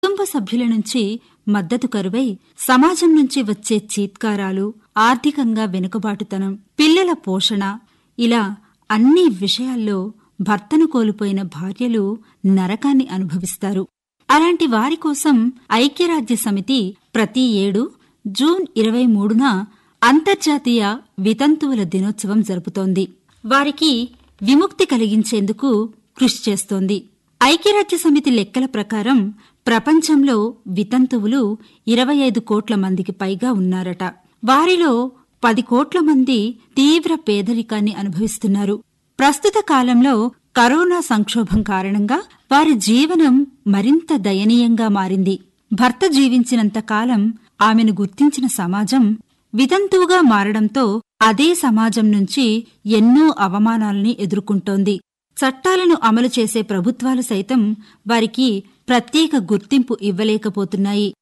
కుటుంబ సభ్యుల నుంచి మద్దతు కరువై సమాజం నుంచి వచ్చే చీత్కారాలు ఆర్థికంగా వెనుకబాటుతనం పిల్లల పోషణ ఇలా అన్ని విషయాల్లో భర్తను కోల్పోయిన భార్యలు నరకాన్ని అనుభవిస్తారు అలాంటి వారి కోసం ఐక్యరాజ్య సమితి ప్రతి ఏడు జూన్ ఇరవై మూడున అంతర్జాతీయ వితంతువుల దినోత్సవం జరుపుతోంది వారికి విముక్తి కలిగించేందుకు కృషి చేస్తోంది ఐక్యరాజ్య సమితి లెక్కల ప్రకారం ప్రపంచంలో వితంతువులు ఇరవై ఐదు కోట్ల మందికి పైగా ఉన్నారట వారిలో పది కోట్ల మంది తీవ్ర పేదరికాన్ని అనుభవిస్తున్నారు ప్రస్తుత కాలంలో కరోనా సంక్షోభం కారణంగా వారి జీవనం మరింత దయనీయంగా మారింది భర్త జీవించినంత కాలం ఆమెను గుర్తించిన సమాజం వితంతువుగా మారడంతో అదే సమాజం నుంచి ఎన్నో అవమానాల్ని ఎదుర్కొంటోంది చట్టాలను అమలు చేసే ప్రభుత్వాలు సైతం వారికి ప్రత్యేక గుర్తింపు ఇవ్వలేకపోతున్నాయి